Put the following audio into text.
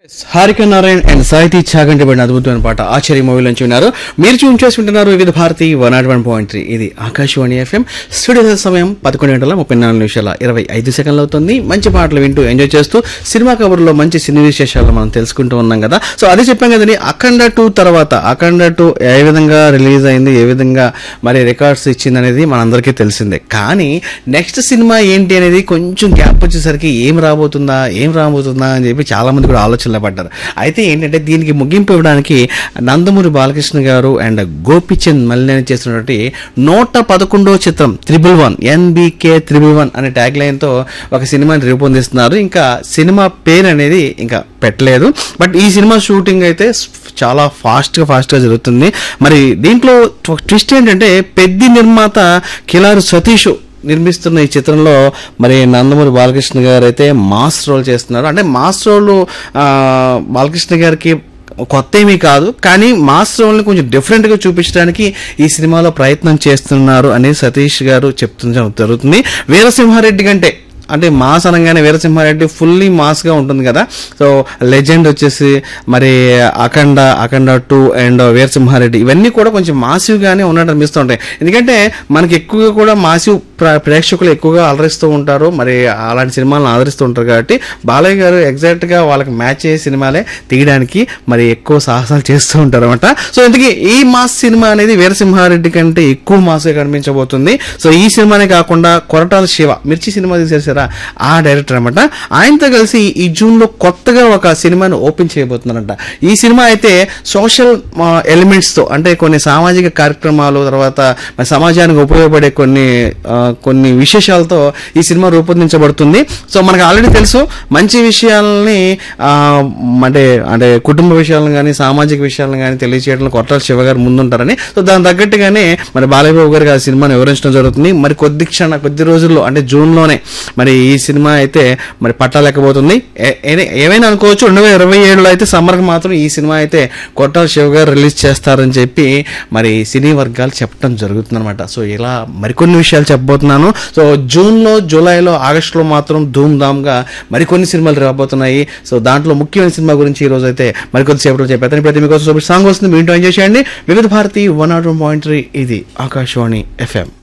Harika Narayan and సాహితీ చాగంటి పడిన అద్భుతమైన పాట ఆశ్చర్య మూవీ నుంచి విన్నారు మీరు ట్యూన్ చేసి వింటున్నారు Vividh Bharati one not one point three ఇది ఆకాశవాణి ఎఫ్ఎం స్టూడియో సమయం పదకొండు గంటల ముప్పై నాలుగు నిమిషాల ఇరవై ఐదు సెకండ్లు అవుతుంది మంచి పాటలు వింటూ ఎంజాయ్ చేస్తూ సినిమా కబుర్లో మంచి సినీ విశేషాలు మనం తెలుసుకుంటూ ఉన్నాం కదా సో అదే చెప్పాం కదండి అఖండ టూ తర్వాత అఖండ టూ ఏ విధంగా రిలీజ్ అయింది ఏ విధంగా మరి రికార్డ్స్ ఇచ్చింది అనేది మనందరికీ తెలిసిందే కానీ నెక్స్ట్ సినిమా ఏంటి అనేది కొంచెం గ్యాప్ వచ్చేసరికి ఏం రాబోతుందా ఏం రాబోతుందా అని చెప్పి చాలా మంది కూడా ఆలోచనలో పడ్డారు అయితే ఏంటంటే దీనికి ముగింపు ఇవ్వడానికి నందమూరి బాలకృష్ణ గారు అండ్ గోపిచంద్ మల్లేని చేస్తున్నటువంటి నూట పదకొండో చిత్రం triple one NBK triple one అనే ట్యాగ్ లైన్తో ఒక సినిమాని రూపొందిస్తున్నారు ఇంకా సినిమా పేరు అనేది ఇంకా పెట్టలేదు బట్ ఈ సినిమా షూటింగ్ అయితే చాలా ఫాస్ట్గా ఫాస్ట్గా జరుగుతుంది మరి దీంట్లో ట్విస్ట్ ఏంటంటే పెద్ది నిర్మాత కిలారు సతీష్ నిర్మిస్తున్న ఈ చిత్రంలో మరి నందమూరి బాలకృష్ణ గారు అయితే మాస్ రోల్ చేస్తున్నారు అంటే మాస్ రోల్ ఆ, బాలకృష్ణ గారికి కొత్త ఏమీ కాదు కానీ మాస్ రోల్ని కొంచెం డిఫరెంట్గా చూపించడానికి ఈ సినిమాలో ప్రయత్నం చేస్తున్నారు అని సతీష్ గారు చెప్తుండడం జరుగుతుంది వీరసింహారెడ్డి కంటే అంటే మాస్ అనగానే వీరసింహారెడ్డి ఫుల్లీ మాస్గా ఉంటుంది కదా సో లెజెండ్ వచ్చేసి మరి అఖండ అఖండ టూ అండ్ వీరసింహారెడ్డి ఇవన్నీ కూడా కొంచెం మాసివ్గానే ఉన్నట్టు అనిపిస్తుంటాయి ఎందుకంటే మనకి ఎక్కువగా కూడా మాసివ్ ప్ర- ప్రేక్షకులు ఎక్కువగా అలరిస్తూ ఉంటారు మరి అలాంటి సినిమాలను ఆదరిస్తూ ఉంటారు కాబట్టి బాలయ్య గారు ఎగ్జాక్ట్గా వాళ్ళకి మ్యాచ్ అయ్యే సినిమాలే తీయడానికి మరి ఎక్కువ సాహసాలు చేస్తూ ఉంటారు అనమాట సో ఇంతకీ ఈ మాస్ సినిమా అనేది వీరసింహారెడ్డి కంటే ఎక్కువ మాస్గా కనిపించబోతుంది సో ఈ సినిమానే కాకుండా కొరటాల శివ మిర్చి సినిమా తీసేసారా ఆ డైరెక్టర్ అనమాట ఆయనతో కలిసి ఈ జూన్ లో కొత్తగా ఒక సినిమాను ఓపెన్ చేయబోతున్నారంట ఈ సినిమా అయితే సోషల్ ఎలిమెంట్స్ తో అంటే కొన్ని సామాజిక కార్యక్రమాలు తర్వాత మన సమాజానికి ఉపయోగపడే కొన్ని ఆ, కొన్ని విశేషాలతో ఈ సినిమా రూపొందించబడుతుంది సో మనకు ఆల్రెడీ తెలుసు మంచి విషయాలని ఆ, అంటే అంటే కుటుంబ విషయాలను కానీ సామాజిక విషయాలను కానీ తెలియజేయడంలో కొట్టాల శివ గారు ముందుంటారని సో దాని తగ్గట్టుగానే మరి బాలయ్య బాబు గారికి ఆ సినిమాను వివరించడం జరుగుతుంది మరి కొద్ది క్షణ కొద్ది రోజుల్లో అంటే జూన్లోనే మరి ఈ సినిమా అయితే మరి పట్టాలేకపోతుంది ఏ- ఏ- ఏమైనా అనుకోవచ్చు రెండు వేల ఇరవై ఏడులో అయితే సమ్మర్కి మాత్రం ఈ సినిమా అయితే కొట్టాల శివ గారు రిలీజ్ చేస్తారని చెప్పి మరి సినీ వర్గాలు చెప్పడం జరుగుతుంది అనమాట సో ఇలా మరికొన్ని విషయాలు చెప్పబోతున్నాను సో జూన్లో జూలైలో ఆగస్టులో మాత్రం ధూమ్ ధామ్గా మరికొన్ని సినిమాలు రాబోతున్నాయి సో దాంట్లో ముఖ్యమైన సినిమా గురించి ఈ రోజు అయితే మరికొద్ది సేపట్లో చెప్పేస్తాను ఇప్పుడు మీకోసం సాంగ్ వస్తుంది మీ ఇంట్లో ఎంజాయ్ చేయండి Vividh Bharati one not one point three ఇది ఆకాశవాణి ఎఫ్ఎం